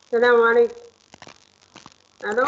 السلام عليكم الو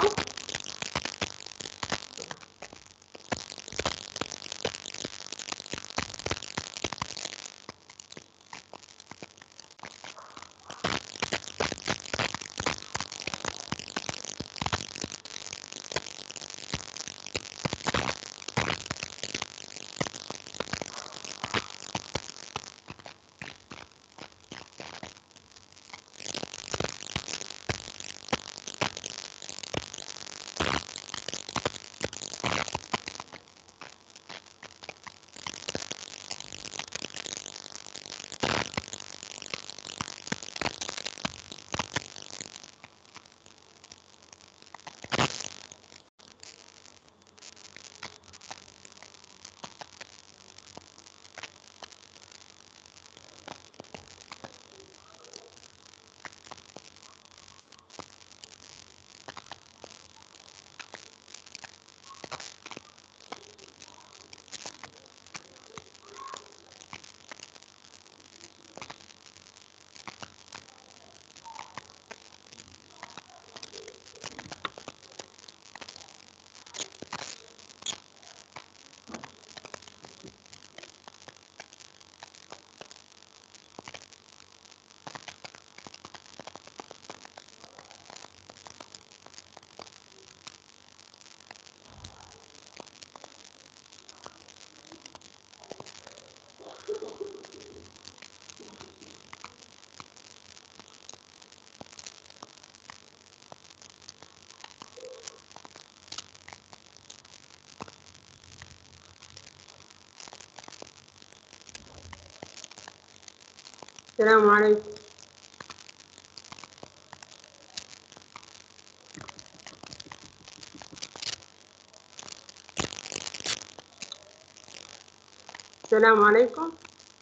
السلام عليكم السلام عليكم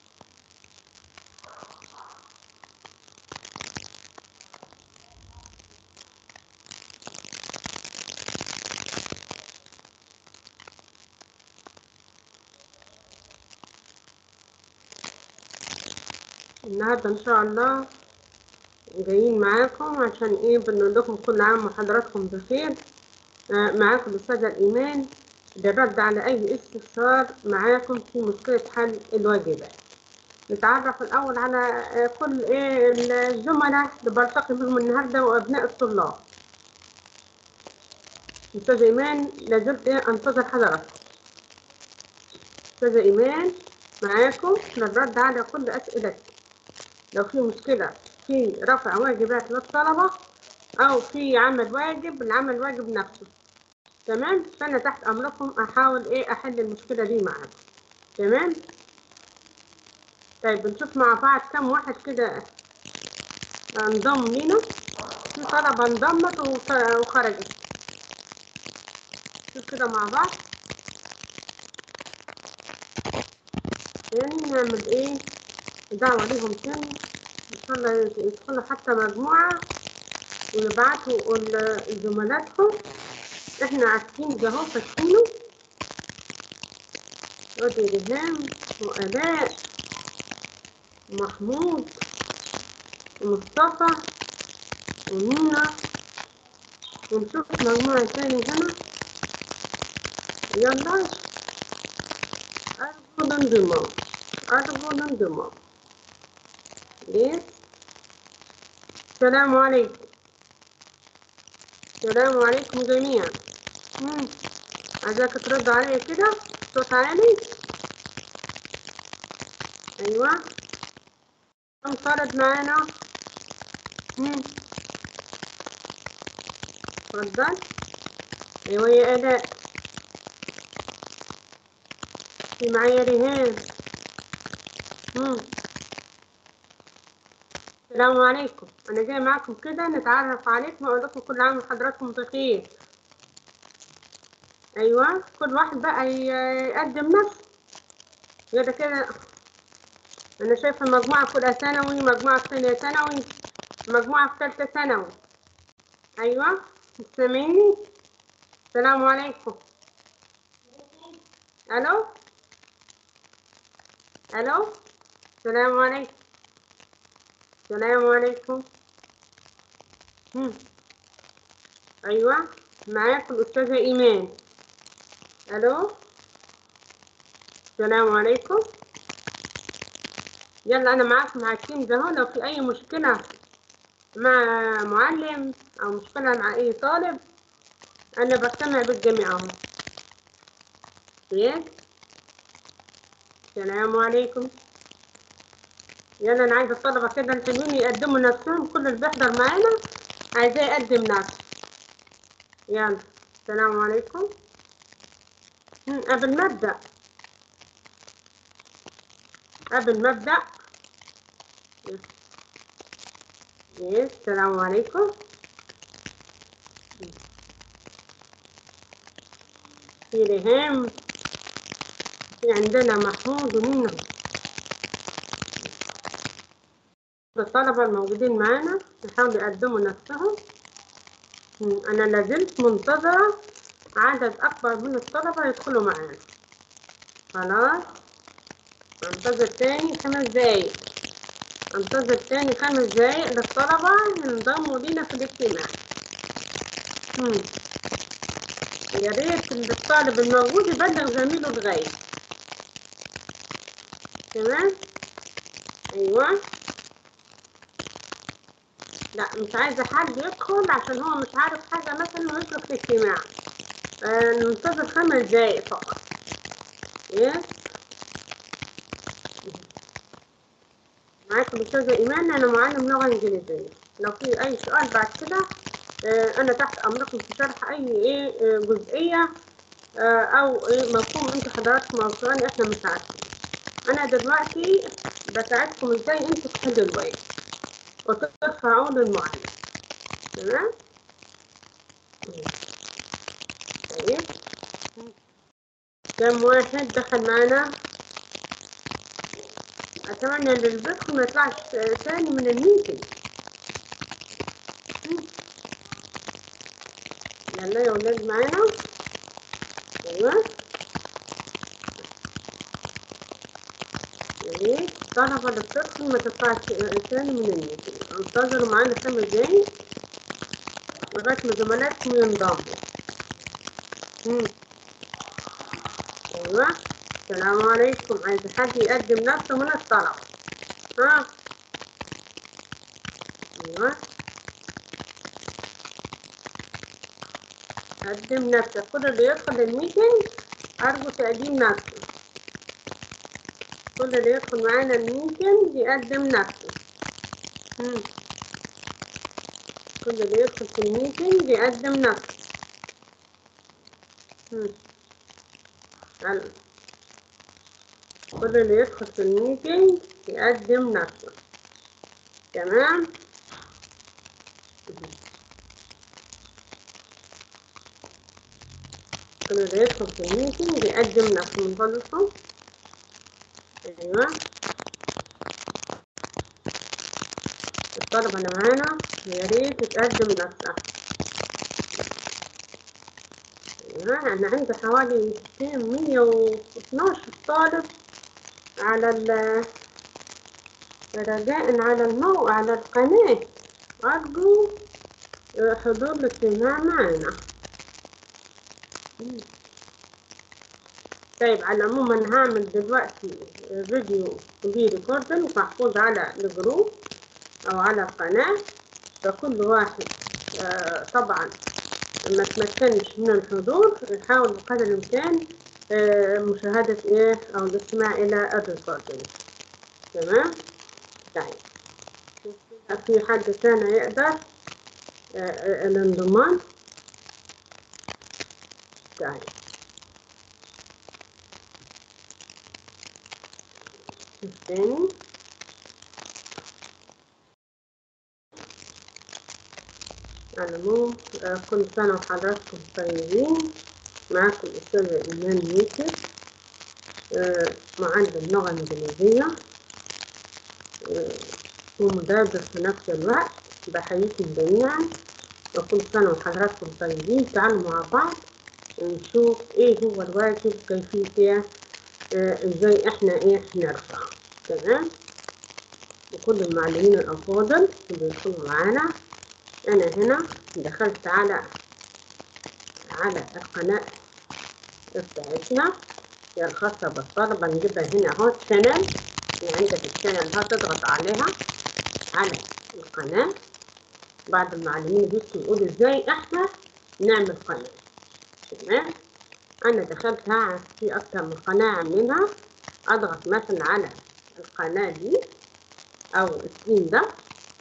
النهاردة إن شاء الله جايين معاكم عشان إيه بنقول لكم كل عام وحضراتكم بخير آه، معاكم الأستاذة الإيمان للرد على أي استفسار معاكم في مشكلة حل الواجبات نتعرف الأول على آه، كل إيه الزملاء اللي بلتقي بهم النهاردة وأبناء الطلاب أستاذة إيمان لازلت إيه أنتظر حضراتكم أستاذة إيمان معاكم للرد على كل أسئلتكم لو في مشكلة في رفع واجبات للطلبة أو في عمل واجب العمل واجب نفسه تمام فأنا تحت أمركم أحاول إيه أحل المشكلة دي معاكم تمام طيب نشوف مع بعض كم واحد كده انضم لينا في طلبة انضمت وخ- وخرجت شوف كده مع بعض تاني نعمل ايه دعوة ليهم تاني ان شاء الله يدخلوا حتى مجموعة ويبعتوا ال- لزملاتهم احنا عارفين ده اهو فاتحينه ادي ريهام وآلاء ومحمود ومصطفى ومينا ونشوف مجموعة تاني هنا يلا أرجو الانضمام أرجو الانضمام ليه؟ السلام عليكم السلام عليكم جميعا مم. عايزاك ترد عليا كده صوت عالي أيوة كم فرد معانا مم. اتفضل أيوة يا آلاء في معايا ريهام مم. السلام عليكم أنا جاي معاكم كده نتعرف عليكم وأقول لكم كل عام وحضراتكم بخير أيوة كل واحد بقى ي- يقدم نفسه كده كده أنا شايفة مجموعة في أولى ثانوي مجموعة في ثانية ثانوي مجموعة في ثالثة ثانوي أيوة سامعيني السلام عليكم ألو ألو السلام عليكم السلام عليكم مم. أيوة معاكم الأستاذة إيمان ألو السلام عليكم يلا أنا معاكم مع التيم ده هو لو في أي مشكلة مع معلم أو مشكلة مع أي طالب أنا بجتمع بالجميع أهو كويس السلام عليكم يلا أنا عايزة الطلبة كده الحلوين يقدموا نفسهم كل اللي بيحضر معانا عايزاه يقدم نفسه يلا السلام عليكم مم، قبل ما أبدأ قبل ما أبدأ يس السلام عليكم في ريهام في عندنا محمود ومنى الطلبة الموجودين معانا يحاولوا يقدموا نفسهم مم، أنا لازلت منتظرة عدد أكبر من الطلبة يدخلوا معانا خلاص انتظر تاني خمس دقايق انتظر تاني خمس دقايق للطلبة ينضموا لينا في الاجتماع مم. يا ريت الطالب الموجود يبلغ زميله الغايب تمام ايوه لا مش عايزة حد يدخل عشان هو مش عارف حاجة مثلا ويترك الاجتماع آه ننتظر خمس دقايق فقط يس معاكم الأستاذة إيمان أنا معلم لغة إنجليزية لو في أي سؤال بعد كده آه، أنا تحت أمركم في شرح أي إيه آه، جزئية آه، أو إيه مفهوم أنتوا حضراتكم أو سؤال إحنا مش عارفين أنا دلوقتي بساعدكم إزاي أنتوا تحلوا الواجب وترفعوه للمعلم تمام؟ طيب كم واحد دخل معانا أتمنى إن اللي بيدخل ما يطلعش تاني من الميتنج يلا يا ولاد معانا أيوة يا ريت الطلبة اللي بتدخل ما تطلعش تاني من الميتنج انتظروا معانا خمس دقايق لغاية ما زملائكم ينضموا مم. أيوة السلام عليكم عايز حد يقدم نفسه من الطلبة ها أيوة قدم نفسك كل اللي يدخل الميتنج أرجو تقديم نفسه كل اللي يدخل معانا الميتنج يقدم نفسه مم. كل اللي يدخل في الميتنج يقدم نفسه مم. يلا. كل اللي يدخل في الميتنج يقدم نفسه تمام كل اللي يدخل في الميتنج يقدم نفسه من فضلكم ايوه الطلبة اللي معانا يا ريت تقدم نفسها ايوه انا عندي حوالي مية واتناشر طالب على ال رجاء على الموقع على القناة أرجو حضور الاجتماع معنا طيب على العموم أنا هعمل دلوقتي فيديو بريكوردنج محفوظ على الجروب أو على القناة فكل واحد آه، طبعا ما تمكنش من الحضور يحاول بقدر الإمكان آه، مشاهدة إيه أو الاستماع إلى الريكوردنج تمام طيب في حد كان يقدر آه، آه، الانضمام طيب الثاني على العموم آه، كل سنة وحضراتكم طيبين معاكم الأستاذة إيمان يوسف آه، معلم لغة إنجليزية آه، ومدرس في نفس الوقت بحييكم جميعا وكل سنة وحضراتكم طيبين تعالوا مع بعض نشوف ايه هو الواجب كيفية آه، ازاي احنا ايه نرفع تمام وكل المعلمين الأفاضل اللي يدخلوا معانا انا هنا دخلت على على القناة بتاعتنا هي الخاصة بالطلبة نجيبها هنا اهو الشانل في عندك الشانل هتضغط عليها على القناة بعد المعلمين بيجوا يقولوا ازاي احنا نعمل قناة تمام انا دخلت ها في اكتر من قناة عاملينها اضغط مثلا على القناة دي او السين ده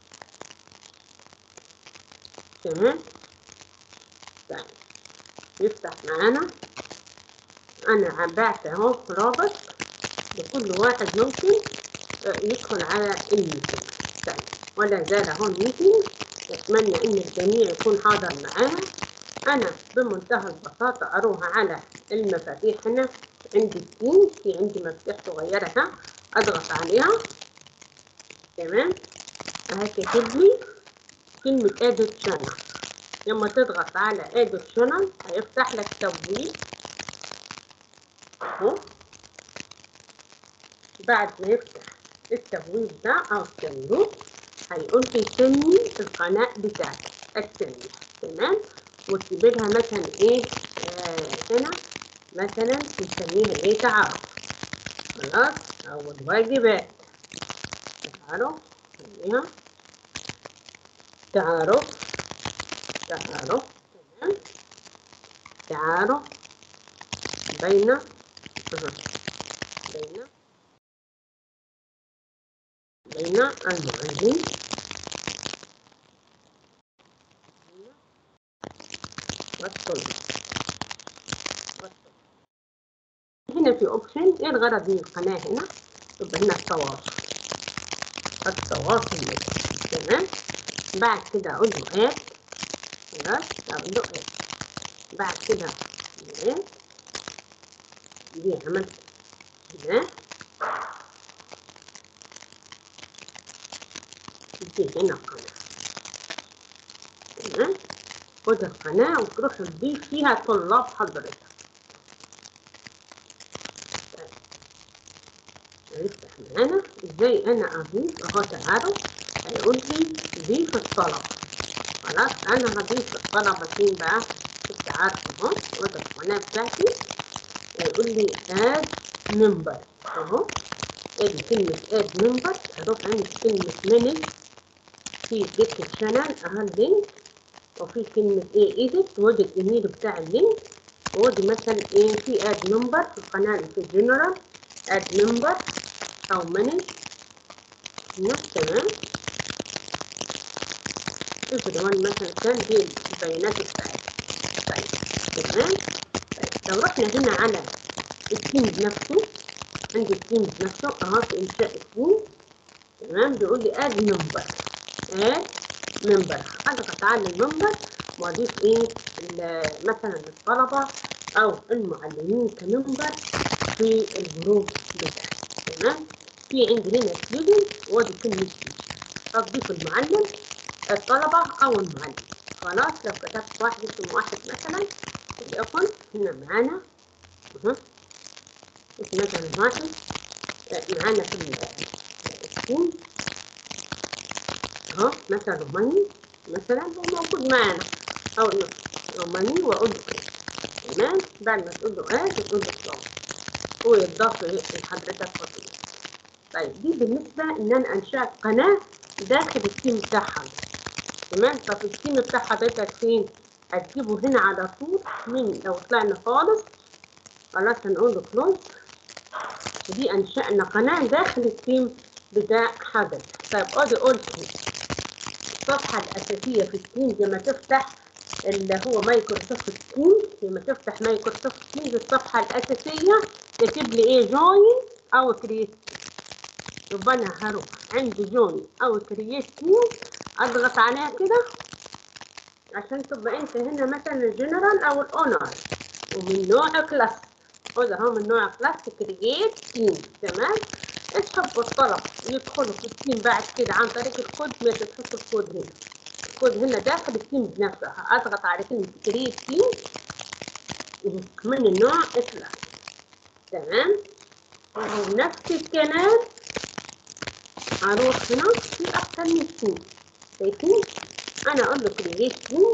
تمام طيب يفتح معانا انا بعت اهو رابط لكل واحد ممكن يدخل على الميتنج طيب ولا زال اهو الميتنج اتمنى ان الجميع يكون حاضر معانا انا بمنتهى البساطة اروح على المفاتيح هنا عندي التين في عندي مفتاح صغيرة ها اضغط عليها تمام اهي كاتب لي كلمة edit channel لما تضغط على edit channel هيفتح لك تبويب اهو بعد ما يفتح التبويب ده او الصندوق هيقول لي سمي القناة بتاعتك التنمية تمام واكتبي لها مثلا ايه آه هنا مثلا نسميها ايه تعارف خلاص او الواجبات تعارف نسميها تعارف تعارف تمام تعارف بين أه. بين بين المعلم والطلاب هنا في اوبشن ايه الغرض من القناة هنا يبقى هنا التواصل التواصل تمام بعد كده اقول له اد خلاص اقول له اد بعد كده اد دي عملت هنا دي هنا قناة تمام خد القناة وتروح تضيف فيها طلاب حضرتك هيفتح معانا ازاي انا اضيف اهو تعالوا هيقول لي ضيف الطلبة خلاص انا هضيف الطلبة فين بقى في التعارف اهو خد القناة بتاعتي هيقول لي اد ممبر اهو ادي كلمة اد ممبر اروح عند كلمة مانج في جيت شانل اهو اللينك وفي كلمة ايه ايديت وادي الايميل بتاع اللينك وادي مثلا ايه في اد نمبر في القناة في الجنرال اد نمبر او مانج تمام افرض مثلا كان دي البيانات بتاعتي طيب تمام طيب لو رحنا هنا على التيمز نفسه عندي التيمز نفسه اهو في انشاء التيم تمام بيقول لي اد نمبر اد ممبر اضغط على الممبر واضيف ايه مثلا الطلبه او المعلمين كممبر في الجروب بتاعي تمام في عندي هنا ستودنت وادي كلمه اضيف المعلم الطلبه او المعلم خلاص لو كتبت واحد اسم واحد مثلا وليكن هنا معانا اسم مثلا واحد معانا في التيم اهو مثلا روماني مثلا هو موجود معانا او روماني واقول له ايه تمام بعد ما تقول له ايه تقول له ستوب هو يضاف لحضرتك فصيل طيب دي بالنسبه ان انا انشات قناه داخل التيم بتاعها تمام طب التيم بتاع حضرتك فين هتجيبه هنا على طول من لو طلعنا خالص خلاص هنقول له كلوز دي انشأنا قناه داخل التيم بتاع حضرتك طيب ادي قلت الصفحة الأساسية في التيم لما تفتح اللي هو مايكروسوفت تيم لما تفتح مايكروسوفت تيم الصفحة الأساسية تكتب لي إيه جوين أو كرييت يبقى أنا هروح عندي جوين أو كرييت تيم أضغط عليها كده عشان تبقى أنت هنا مثلا الجنرال أو الأونر ومن نوع كلاس خد أهو من نوع كلاس كرييت تيم تمام اسحب الطلب يدخلوا في التيم بعد كده عن طريق الكود ما تحط الكود هنا الكود هنا داخل التيم نفسه اضغط على كلمة كريت تيم من النوع اطلع تمام ونفس الكلام اروح هنا في اكتر من تيم شايفين انا اقول له كرييت تيم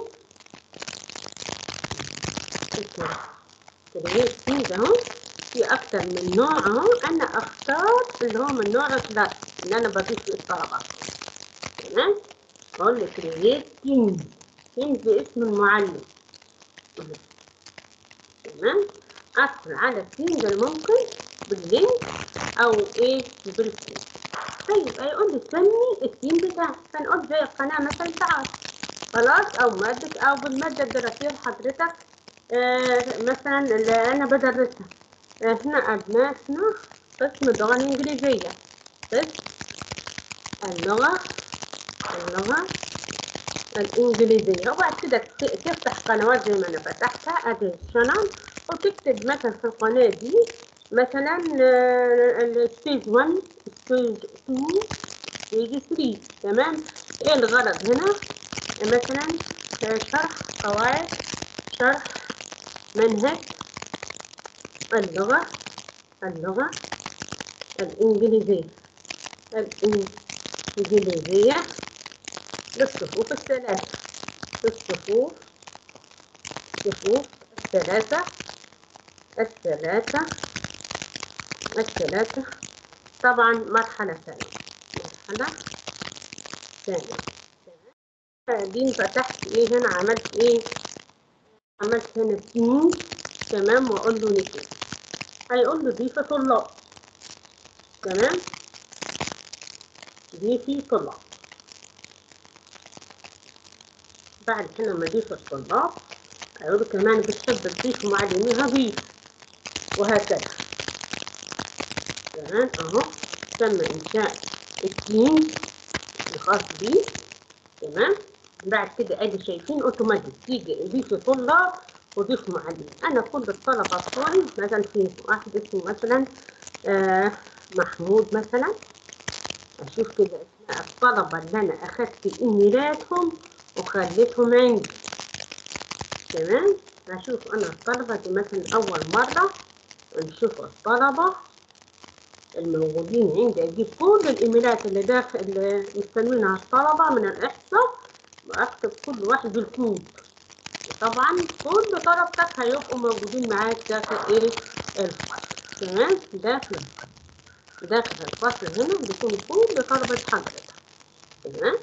كرييت تيم اهو في اكتر من نوع اهو انا اختار اللي هو من نوع كلاس اللي انا بضيف للطلبه تمام اقول له كرييت تيم تيم باسم المعلم تمام ادخل على التيم ده ممكن باللينك او ايه بالكود طيب هيقول لي سمي التيم بتاعك فنقول زي القناه مثلا ساعات خلاص او مادة او بالمادة الدراسية لحضرتك آه مثلا اللي انا بدرسها احنا ابنائنا قسم اللغة الانجليزية قسم اللغة اللغة الانجليزية وبعد كده تفتح قنوات زي ما انا فتحتها ادي الشانل وتكتب مثلا في القناة دي مثلا ستيج 1 ستيج 2 ستيج 3 تمام ايه الغرض هنا مثلا شرح قواعد شرح منهج اللغة اللغة الإنجليزية الإنجليزية للصفوف الثلاثة للصفوف صفوف الثلاثة الثلاثة الثلاثة طبعا مرحلة ثانية مرحلة ثانية دي فتحت ايه هنا عملت ايه عملت هنا تيم تمام واقول له نكتب هيقول له ضيف طلاب تمام ضيفي طلاب بعد كده لما اضيف الطلاب هيقول له كمان بتحب تضيف معلمين هضيف وهكذا تمام اهو تم انشاء التيم الخاص بيه تمام بعد كده ادي شايفين اوتوماتيك تيجي ضيف طلاب وضيف معلم انا كل الطلبه بتوعي مثلا في واحد اسمه مثلا آه محمود مثلا اشوف كده اسماء الطلبه اللي انا اخدت ايميلاتهم وخليتهم عندي تمام اشوف انا الطلبه دي مثلا اول مره نشوف الطلبه الموجودين عندي اجيب كل الايميلات اللي داخل اللي مستنينها الطلبه من الاحصاء واكتب كل واحد بالكود طبعا كل طلبتك هيبقوا موجودين معاك داخل ايه الفصل تمام داخل الفصل داخل الفصل هنا بيكون كل طلبة حضرتك تمام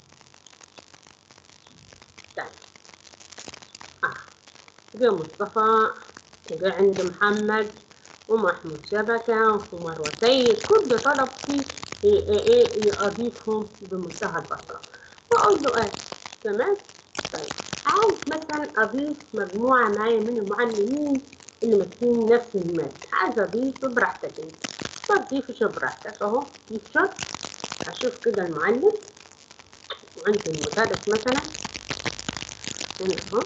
طيب اه جه مصطفى جه عند محمد ومحمود شبكة ومروة سيد كل طلبتي ايه ايه اضيفهم بمنتهى البساطة واقول له اه تمام طيب عايز مثلا اضيف مجموعة معايا من المعلمين اللي ماسكين نفس المادة عايز اضيف براحتك انت تضيف براحتك اهو تيشر اشوف كده المعلم وعندي المدرس مثلا هنا اهو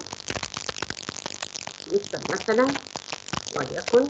مستر مثلا وليكن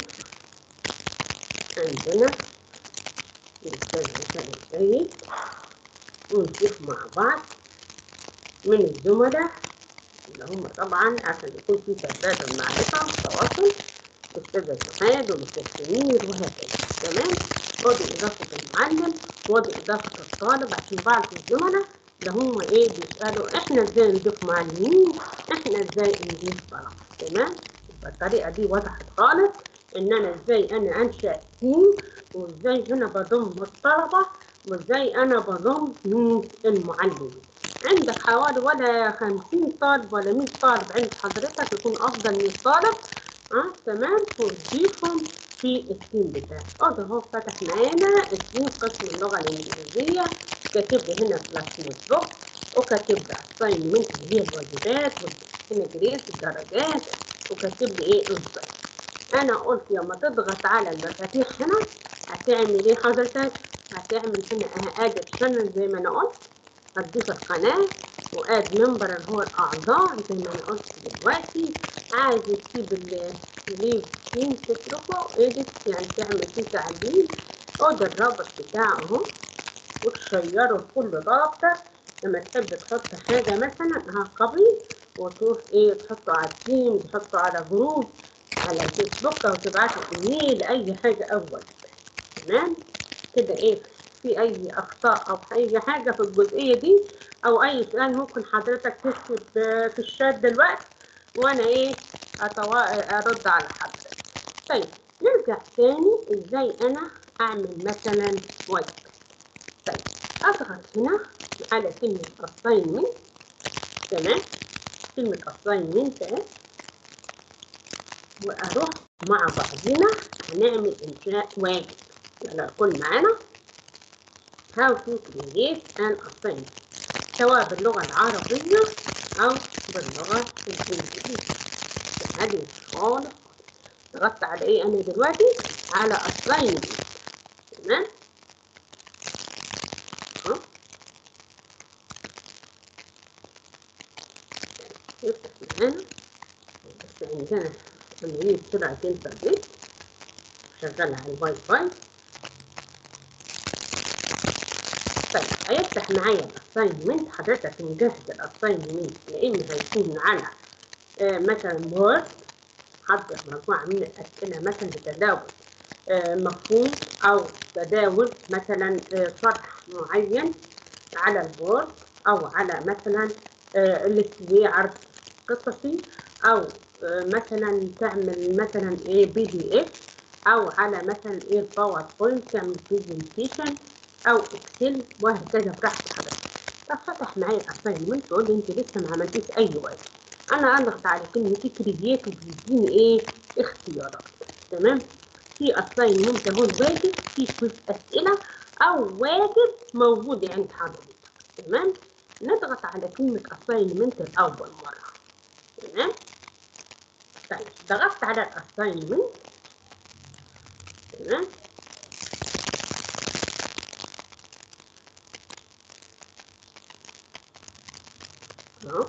عندنا الأستاذ مثلا السيد ونشوف مع بعض من الزملاء اللي هم طبعا عشان يكون في تبادل معرفة وتواصل الأستاذ جماد والأستاذ سمير وهكذا تمام وادي إضافة المعلم وادي إضافة الطالب عشان بعض الزملاء اللي هم إيه بيسألوا إحنا إزاي نضيف معلمين إحنا إزاي نضيف طلبة تمام الطريقة دي وضحت خالص إن أنا إزاي أنا أنشأ تيم وإزاي هنا بضم الطلبة وإزاي أنا بضم المعلمين عندك حوالي ولا خمسين طالب ولا مية طالب عند حضرتك يكون أفضل من طالب اه تمام وتضيفهم في التيم بتاعك اه هو فتح معانا التيم قسم اللغة الإنجليزية كاتب لي هنا كلاس نوت بوك وكاتب لي أساينمنت اللي هي الواجبات هنا جريس الدرجات وكاتب لي إيه إنسان أنا قلت لما تضغط على المفاتيح هنا هتعمل إيه حضرتك؟ هتعمل هنا اد شانل زي ما أنا قلت هتضيف القناة واد ممبر اللي هو الأعضاء زي ما أنا قلت دلوقتي عايز تسيب الليف تيم تتركه ايديت يعني تعمل فيه تعديل خد الرابط بتاعه اهو وتشيره لكل ضابطة لما تحب تحط حاجة مثلا هكوبي وتروح ايه تحطه على التيم تحطه على جروب على الفيسبوك او تبعته ايميل اي حاجة اول تمام كده ايه في اي اخطاء او اي حاجه في الجزئيه دي او اي سؤال ممكن حضرتك تكتب في الشات دلوقتي وانا ايه أتوا... ارد على حضرتك طيب نرجع تاني ازاي انا اعمل مثلا واجب طيب اضغط هنا على كلمه assignment تمام كلمه assignment اهي واروح مع بعضنا هنعمل انشاء واجب يلا الكل معانا how to create an assignment سواء باللغة العربية أو باللغة الإنجليزية هذه خالص ضغطت على إيه أنا دلوقتي على assignment تمام أهو يفتح معانا بس عندنا عملية سرعة انترنت شغالة على الواي فاي طيب هيفتح معايا الاساينمنت حضرتك مجهز الاساينمنت يا اما هيكون على آه مثلا وورد حضر مجموعة من الأسئلة مثلا بتداول آه مفهوم أو تداول مثلا آه شرح معين على الوورد أو على مثلا آه اللي عرض قصصي أو مثلا تعمل مثلا ايه بي دي اف او على مثلا ايه الباوربوينت تعمل برزنتيشن او اكسل وهكذا براحتك حضرتك طب فتح معايا الاساينمنت تقول لي انت لسه ما عملتيش اي واجب انا اضغط على كلمه كرييت وبيديني ايه اختيارات تمام في اساينمنت اهو واجب في كويز اسئله او واجب موجود عند حضرتك تمام نضغط على كلمه اساينمنت الاول مره تمام طيب ضغطت على الاساينمنت تمام اهو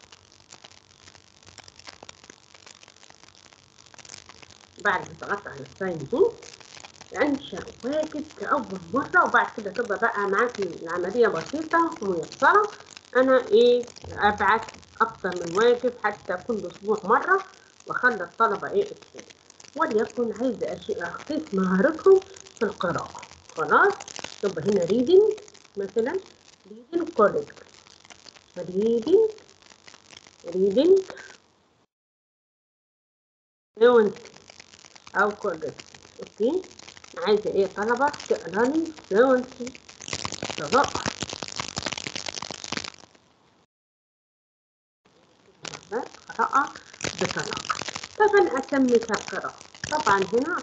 بعد ما ضغطت على الاساينمنت انشا واجب كاول مره وبعد كده تبقى بقى معاكي العمليه بسيطه وميسره انا ايه ابعت اكتر من واجب حتى كل اسبوع مره واخلي الطلبه ايه اكتب وليكن عايزه اخفف مهارتهم في القراءه خلاص يبقى هنا ريدنج مثلا ريدنج كوريكت ريدنج ريدنج فلوينت او كوريكت اوكي عايزه ايه طلبه تقرا لي فلوينتي قراءه قراءه بطلاقه طبعا أسميها القراءة طبعا هنا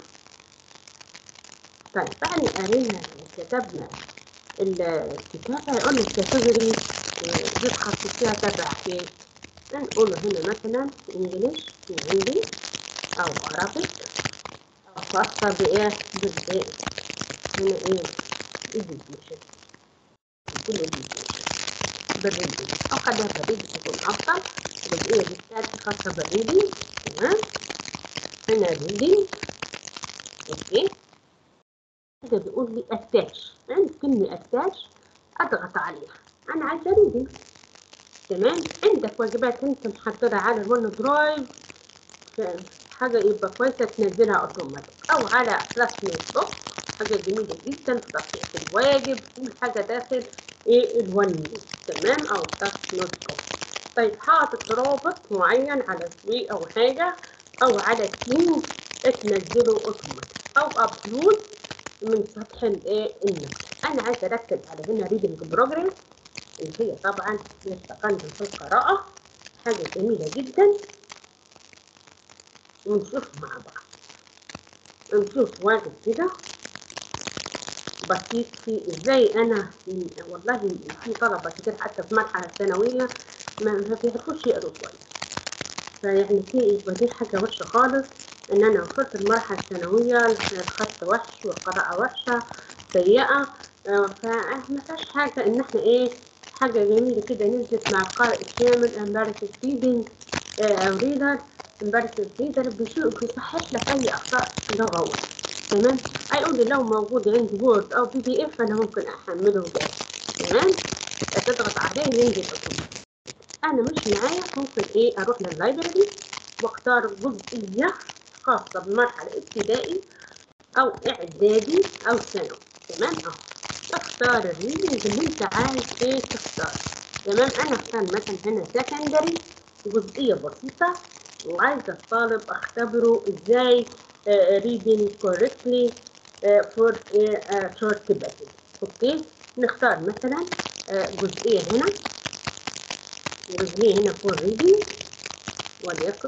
طيب بعد قرينا كتبنا الكتابة يقول لك كاتيجوري يبحث فيها تبع ايه نقوله هنا مثلا انجليش في عندي او عربي او خاصة بايه بالباء هنا ايه education كل education بالريدنج او خليها بالريدنج تكون افضل الجزئية بالذات خاصة بالريدنج تمام هنا ريدنج اوكي كده بيقول لي اتاش عندي كلمة اتاش اضغط عليها انا عايزة ريدنج تمام عندك واجبات انت محضرها على الون درايف حاجة يبقى كويسة تنزلها اوتوماتيك او على كلاس نوت بوك حاجة جميلة جدا في تصحيح الواجب كل حاجة داخل ايه الون تمام او كلاس نوت بوك طيب حاطط رابط معين على سوي او حاجة او على تيم تنزله اوتوماتيك او ابلود من سطح الايه النت انا عايزه اركز على هنا ريدنج بروجريس اللي هي طبعا للتقدم في القراءه حاجه جميله جدا ونشوف مع بعض نشوف واجب كده بسيط في ازاي انا والله في طلبه كتير حتى في المرحله الثانويه ما بيعرفوش يقروا كويس فيعني في يبقى دي حاجه وحشه خالص ان انا وصلت المرحله الثانويه الخط وحش والقراءه وحشه سيئه فما فيهاش حاجه ان احنا ايه حاجه جميله كده نزلت مع القارئ الكامل امبارس ستيفن او ريدر امبارس ريدر بيصحح لك اي اخطاء لغويه تمام هيقول لي لو موجود عندي وورد او بي دي اف انا ممكن احمله ده تمام تضغط عليه ينزل اوتوماتيك انا مش معايا ممكن ايه اروح لللايبرري واختار جزئيه خاصه بمرحله ابتدائي او اعدادي او ثانوي تمام اهو تختار الريدنج اللي انت عايز ايه تختار تمام انا اختار مثلا هنا سكندري جزئية بسيطة وعايزة الطالب اختبره ازاي reading correctly uh, for a uh, short passage اوكي نختار مثلا uh, جزئية هنا جزئية هنا for reading وليكن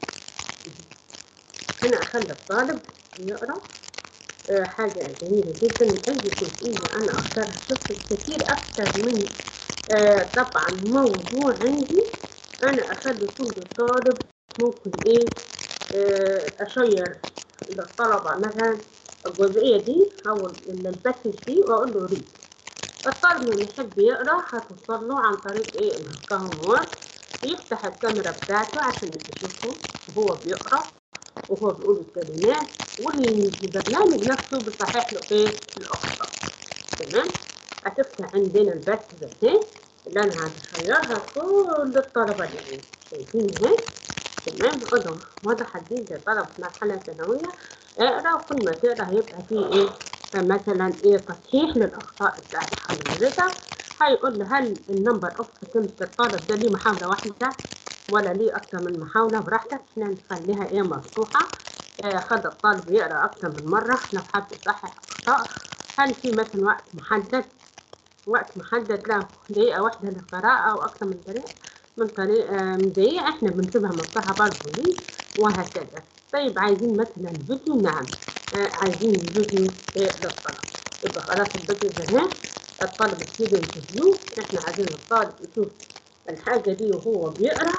هنا اخلي الطالب يقرا آه، حاجة جميلة جدا من أي جزئية أنا أختارها شفت كتير أكتر من آه، طبعا موضوع عندي أنا أخلي كل طالب ممكن إيه آه، أشير للطلبة مثلا الجزئية دي أو ال- الباسج دي وأقول له ريد الطالب اللي يحب يقرا هتوصل له عن طريق إيه الهوم وورك يفتح الكاميرا بتاعته عشان يشوفه وهو بيقرا وهو بيقول الكلمات والبرنامج نفسه بيصحح له ايه الاخطاء تمام هتفتح عندنا البث ده اللي انا هشيرها كل الطلبه اللي شايفين اهي تمام خدوا واضح جدا طلب في مرحله ثانويه اقرا وكل ما تقرا هيبقى فيه ايه مثلا ايه تصحيح للاخطاء بتاعت حضرتك هيقول له هل النمبر اوف اتمت الطالب ده ليه محاوله واحده ولا ليه أكتر من محاولة براحتك احنا نخليها ايه مفتوحة آه خد الطالب يقرأ أكتر من مرة لو حب يصحح أخطاء هل في مثلا وقت محدد وقت محدد له دقيقة واحدة للقراءة أو أكتر من طريقة من طريقة من دقيقة احنا بنسيبها مفتوحة برضه ليه وهكذا طيب عايزين مثلا فيديو نعم آه عايزين فيديو ايه للطلب يبقى خلاص الفيديو ده هنا الطالب ستودنت فيو احنا عايزين الطالب يشوف الحاجة دي وهو بيقرأ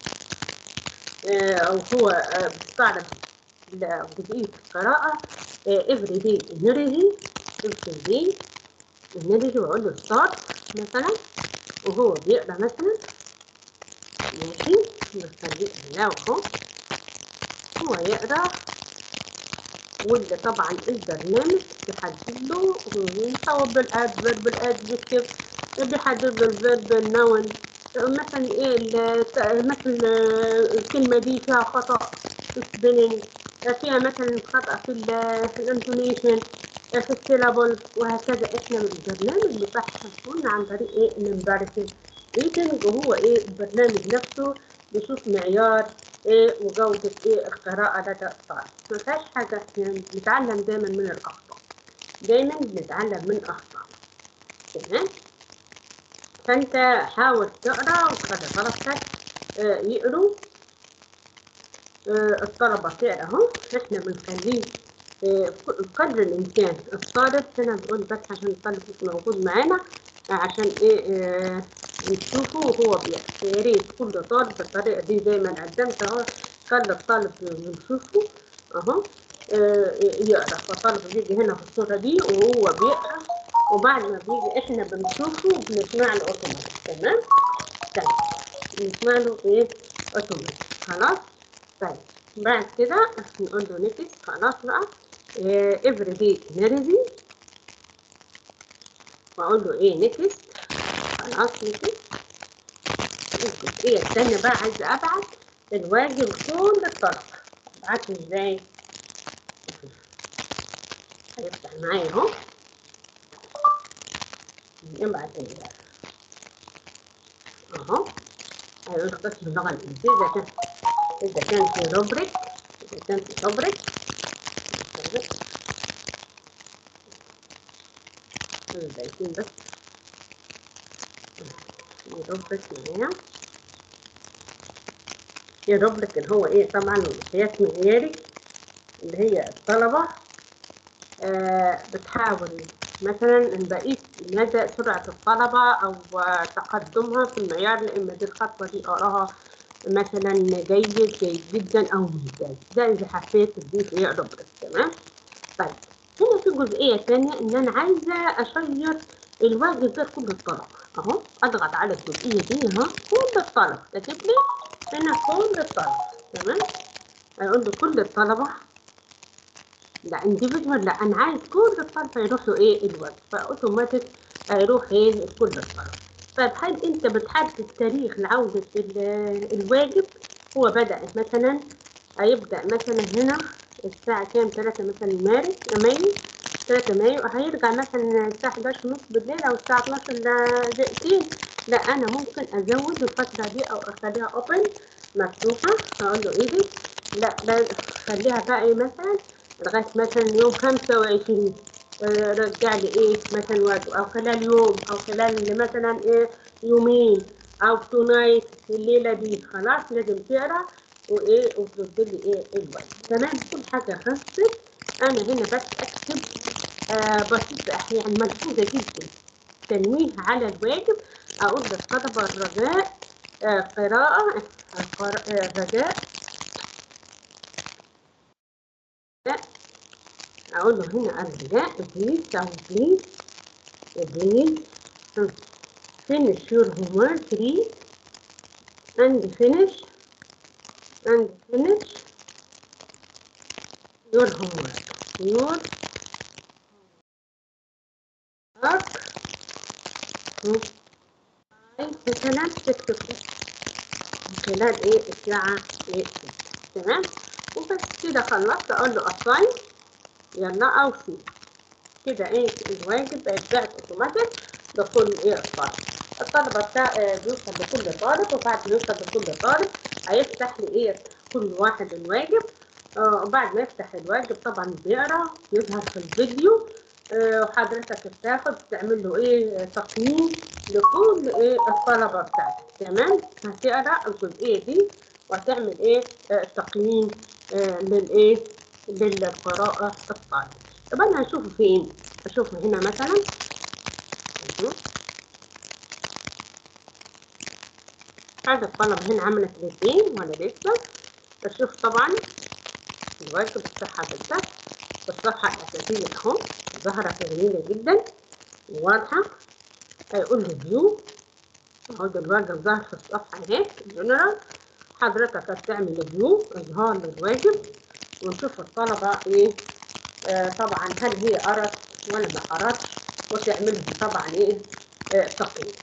آه، أو هو آه، بيستعرض جزئية القراءة every day energy every day energy وأقول له start مثلا وهو بيقرأ مثلا ماشي نخليه الله أهو هو يقرأ واللي طبعا البرنامج بيحدد له ويصوب بالادفيرب بالادجكتيف بيحدد له الفيرب النون مثلا ايه ال- مثلا الكلمة دي فيها خطأ في السبيلنج فيها مثلا خطأ في ال في الانتونيشن في السيلابل وهكذا احنا البرنامج بتاعنا عن طريق ايه الامبارسنج ريتنج وهو ايه البرنامج نفسه بيشوف معيار ايه وجودة ايه القراءة لدى الطالب ما فيهاش حاجة يعني بنتعلم دايما من الأخطاء دايما بنتعلم من أخطاء تمام فأنت حاول تقرأ وخلي طلبتك آه، يقروا آه، الطلبة تقرأ أهو إحنا بنخليه آه، قدر الإمكان الطالب هنا بقول بس عشان الطالب مش موجود معانا آه، عشان إيه آه، نشوفه وهو بيقرأ يا ريت كل طالب بالطريقة دي زي ما أنا قدمت أهو خلي الطالب بنشوفه أهو آه، يقرأ فالطالب بيجي هنا في الصورة دي وهو بيقرأ وبعد ما بيجي إحنا بنشوفه بنسمع له أوتوماتيك تمام؟ طيب نسمع له إيه أوتوماتيك خلاص؟ طيب بعد كده نقول له نكست خلاص بقى افري دي انرجي واقول له ايه نكست خلاص نكست الجزئيه الثانيه بقى عايزه ابعت الواجب لكل الطلبه ابعته ازاي هيفتح معايا اهو نبعت ال- اهو هيقول قسم اللغه الانجليزيه اذا كان اذا كان في روبريك اذا كان في روبريك الباقيين بس يروبريك معايا يروبريك اللي هو ايه طبعا مقياس معياري اللي هي الطلبة آه بتحاول مثلا نقيس مدى سرعة الطلبة أو آه، تقدمها في المعيار لإما دي الخطوة دي أراها مثلا جيد جيد جدا أو ممتاز ده إذا حبيت تضيف إيه روبريك تمام طيب هنا في جزئية تانية إن أنا عايزة أشير الواجب ده لكل الطلبة أهو أضغط على الجزئية دي أهو كل الطلبة كاتب لي هنا كل الطلبة تمام هيقول له كل الطلبة لا individual لا أنا عايز كل الطلبة يروحوا إيه الواجب فأوتوماتيك هيروح إيه لكل الطلبة طيب هل أنت بتحدد تاريخ لعودة ال- الواجب هو بدأ مثلا هيبدأ مثلا هنا الساعة كام ثلاثة مثلا مارس مايو 3 مايو هيرجع مثلا الساعة 11 ونص بالليل أو الساعة 12 إلا دقيقتين لا أنا ممكن أزود الفترة دي أو أخليها أوبن مفتوحة هقول له إيه دي لا لا خليها بقى إيه مثلا لغاية مثلا يوم 25 آه، رجع لي إيه مثلا واجب أو خلال يوم أو خلال مثلا إيه يومين أو تونايت الليلة دي خلاص لازم تقرا وإيه وترد لي إيه الواجب تمام كل حاجة خلصت أنا هنا بس أكتب آه بسيطة أحيانا ملحوظة جدا تنويه على الواجب أقول للطلبة الرجاء آه قراءة آه، قر- آه، رجاء لا أقول له هنا الرجاء بليز أو بليز بليز finish your homework read and finish and finish your homework your work مثلا تكتب خلال ايه الساعة ايه تمام وبس كده خلصت اقول له assign يلا او سي كده ايه الواجب بيتبعت اوتوماتيك لكل ايه الطالب الطلبة بتاع آه، بيوصل لكل طالب وبعد ما يوصل لكل طالب هيفتح لي ايه كل واحد الواجب آه، وبعد ما يفتح الواجب طبعا بيقرا يظهر في الفيديو آه، وحضرتك بتاخد تعمل له ايه تقييم لكل ايه الطلبة بتاعتك تمام هتقرا الجزئية دي وهتعمل ايه آه، تقييم آه، للايه للقراءة الطالب طب انا هشوفه فين اشوفه هنا مثلا مهم. هذا الطلب هنا عملت الاثنين ولا لسه بشوف طبعا الواجب بتاعها بالذات الصفحة الأساسية أهو ظاهرة جميلة جدا واضحة هيقول له فيو أهو ده الواجب ظهر في الصفحة هناك جنرال حضرتك هتعمل فيو إظهار للواجب ونشوف الطلبة إيه آه طبعا هل هي قرت ولا ما قرتش وتعمل لهم طبعا إيه آه تقييم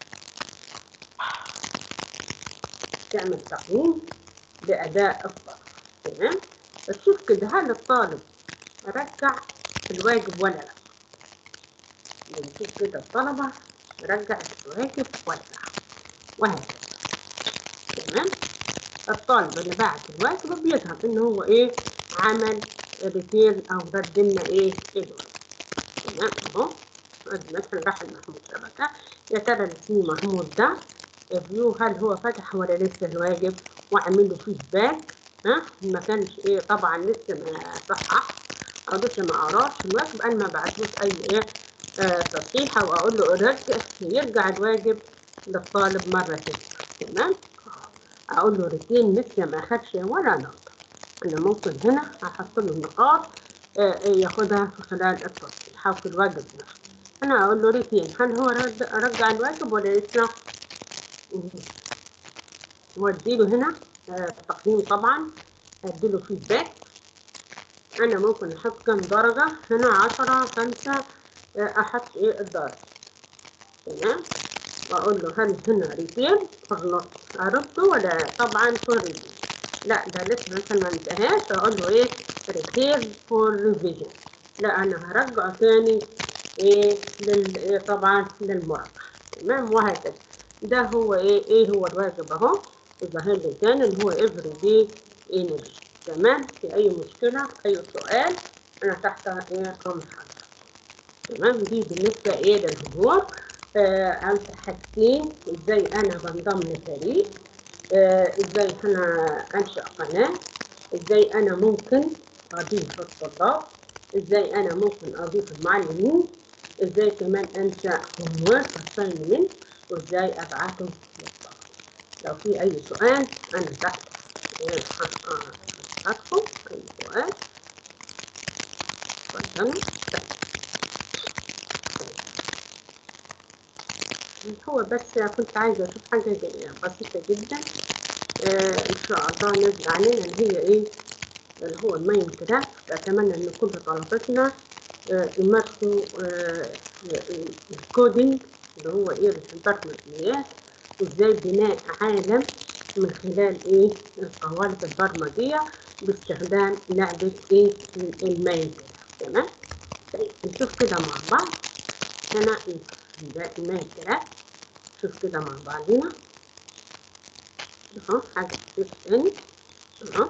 تعمل تقييم لأداء الطالب تمام تشوف كده هل الطالب رجع الواجب ولا لا بنشوف كده الطلبة رجعت الواجب ولا لا وهكذا تمام الطالب اللي بعت الواجب بيظهر ان هو ايه عمل ريتيرن او رد لنا ايه الواجب تمام اهو ادي مثلا راح المحمود شبكة يا ترى اللي اسمه محمود ده ريفيو هل هو فتح ولا لسه الواجب واعمل له فيدباك ها ما كانش ايه طبعا لسه ما صحح او لسه ما قراش الواجب انا ما بعتلوش اي ايه آه تصحيح او اقول له رجع يرجع الواجب للطالب مرة تانية تمام اقول له ريتين لسه ما اخدش ولا نقطة انا ممكن هنا احط له نقاط آه ياخدها في خلال التصحيح او في الواجب نفسه انا اقول له ريتين هل هو رد رجع الواجب ولا لسه واديله هنا آه تقييم طبعا اديله فيدباك انا ممكن احط كام درجة هنا عشرة خمسة آه احط ايه الدرجة تمام واقول له هل هنا ريتين خلاص عرفته ولا طبعا فور ريفيجن لا ده لسه مثلا ما انتهاش اقول له ايه ريتير فور ريفيجن لا انا هرجعه تاني ايه لل إيه طبعا للمراجعة تمام وهكذا ده هو ايه ايه هو الواجب اهو الظاهر لي تاني اللي هو افري دي انرجي تمام في اي مشكلة اي سؤال انا تحت ايه امر حضرتك تمام دي بالنسبة ايه للهوم آه حاجتين ازاي انا بنضم لفريق آه ازاي انا انشأ قناة ازاي انا ممكن اضيف الطلاب ازاي انا ممكن اضيف المعلمين ازاي كمان انشأ هوم ورك اساينمنت وازاي ابعته للطلاب لو في اي سؤال انا تحت هدخل اي سؤال اتفضلوا هو بس كنت عايزة أشوف حاجة بسيطة جدا آه إن شاء الله نزل علينا اللي هي إيه اللي هو الماين كرافت أتمنى إن كل طلبتنا آه يمارسوا آه الكودينج اللي هو إيه البرمجيات وإزاي بناء عالم من خلال إيه القوالب البرمجية باستخدام لعبة إيه الماين تمام طيب نشوف كده مع بعض هنا ده إيمان كده شوف كده مع بعضينا اهو حاجة كتير تاني اهو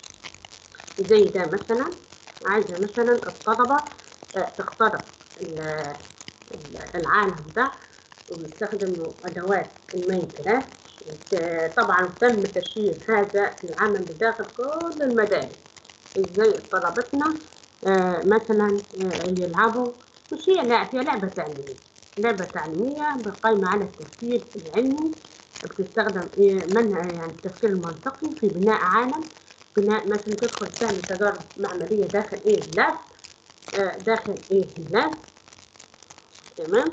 زي ده مثلا عايزة مثلا الطلبة آه، تخترق ال- ال- العالم ده وبيستخدموا أدوات الماينكرافت آه، طبعا تم تشيير هذا العمل بداخل كل المدارس ازاي طلبتنا آه، مثلا آه، يلعبوا مش هي لعب هي لعبة تعليمية لعبة تعليمية قايمة على التفكير العلمي بتستخدم إيه من يعني التفكير المنطقي في بناء عالم بناء مثلا تدخل تعمل تجارب معملية داخل ايه اللاب آه، داخل ايه اللاب تمام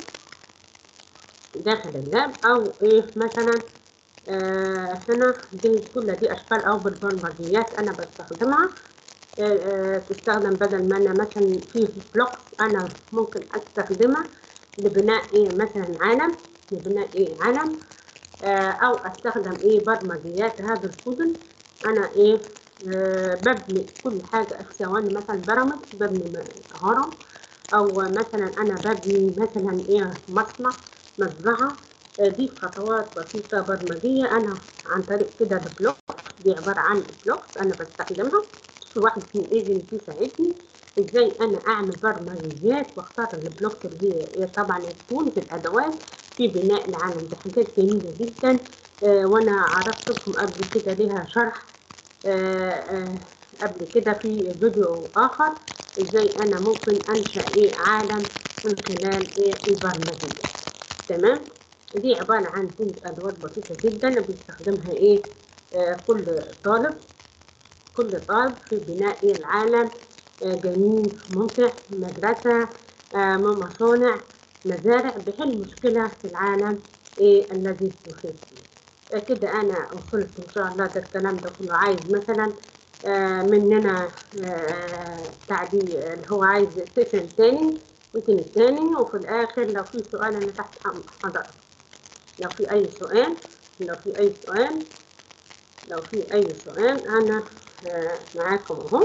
داخل اللاب او ايه مثلا آه هنا دي كل دي اشكال او بالبرمجيات انا بستخدمها آه آه تستخدم بدل ما انا مثلا في بلوكس انا ممكن استخدمها لبناء ايه مثلا عالم لبناء ايه عالم آه او استخدم ايه برمجيات هذا الكودن انا ايه آه ببني كل حاجة في ثواني مثلا برامج ببني م- هرم او مثلا انا ببني مثلا ايه مصنع مزرعة آه، دي خطوات بسيطة برمجية انا عن طريق كده البلوك دي عبارة عن بلوكس انا بستخدمها في واحد من ايجنت يساعدني ازاي انا اعمل برمجيات واختار البلوك اللي هي هي طبعا تكون في الادوات في بناء العالم دي حاجات جميلة جدا آه، وانا عرضت لكم قبل كده ليها شرح آه، آه، قبل كده في فيديو آخر إزاي أنا ممكن أنشأ إيه عالم من خلال إيه البرمجية تمام دي عبارة عن كل أدوات بسيطة جدا بيستخدمها إيه آه، كل طالب كل طالب في بناء إيه العالم آه، جميل ممتع مدرسة آه، مصانع مزارع بحل مشكلة في العالم إيه الذي يحيط به كده انا وصلت ان شاء الله ده الكلام ده كله عايز مثلا آه، مننا آه، تعديل اللي هو عايز سيشن تاني ممكن التاني وفي الاخر لو في سؤال انا تحت حضرتك لو في اي سؤال لو في اي سؤال لو في اي سؤال انا آه، معاكم اهو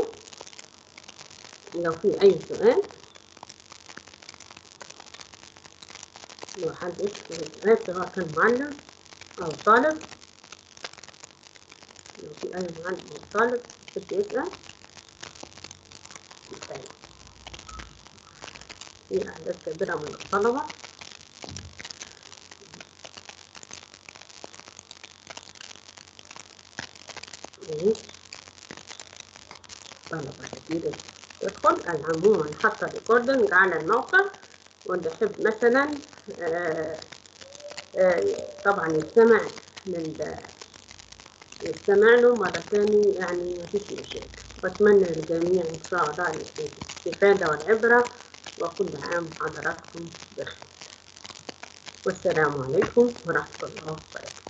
لو في اي سؤال لو حد يسأل سؤال سواء كان معلم او طالب لو في أي معلم أو طالب يحب يسأل يسأل. في أعداد كبيرة من الطلبة إيه؟ طلبة كتير تدخل أنا عموما حاطة ريكوردنج على الموقع واللي يحب مثلا آه آه طبعا يستمع لل يستمع له مرة تاني يعني مفيش مشاكل وأتمنى للجميع إن شاء الله الاستفادة والعبرة وكل عام حضراتكم بخير والسلام عليكم ورحمة الله وبركاته